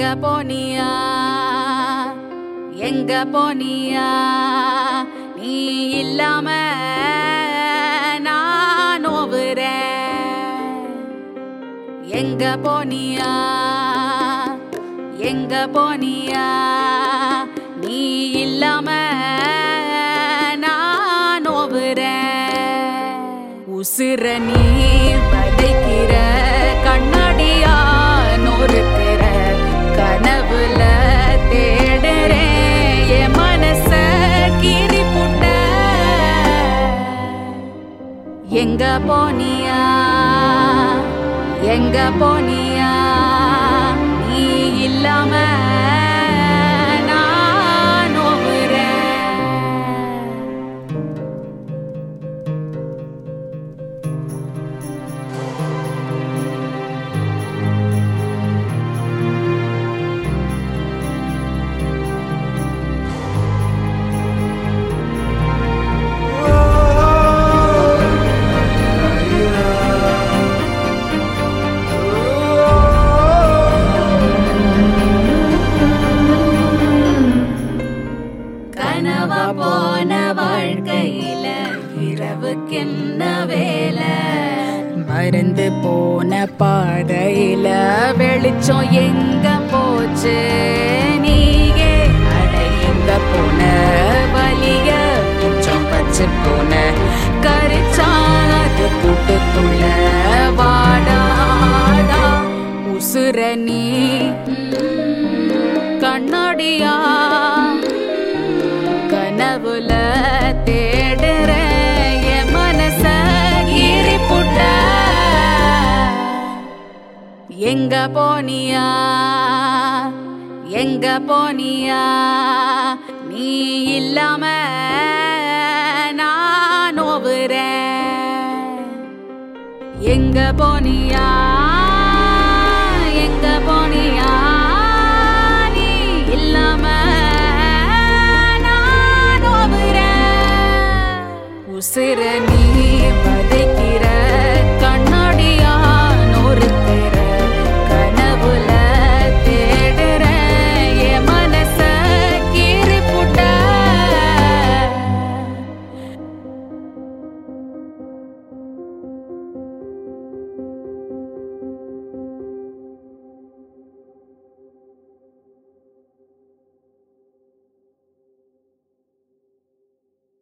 போனியா எங்க போனியா நீ இல்லாம நான் நோவுறேன் எங்க போனியா எங்க போனியா நீ இல்லாம நான் நோவுறேன் உசுர நீ வதைக்கிற கண்ணாடியா நொறுக்கிற கனவுல தேடுறேன் என் மனச கீறி புட்ட எங்க போனியா எங்க போனியா நீ இல்லாம நான் நோவுறேன் கனவா போன வாழ்க்கையில இரவுக்கென்ன வேலை மறந்து போன பாதையில வெளிச்சம் எங்க போச்சு நீயே அட எங்க போன வலிய மிச்சம் பச்சு போன கரிச்சாது கூட்டுக்குள்ள வாடாடா உசுர நீ கண்ணாடியா கனவுல தேடுற என் மனச கீறி புட்ட எங்க போனியா எங்க போனியா நீ இல்லாம நான் நோவுறேன் எங்க போனியா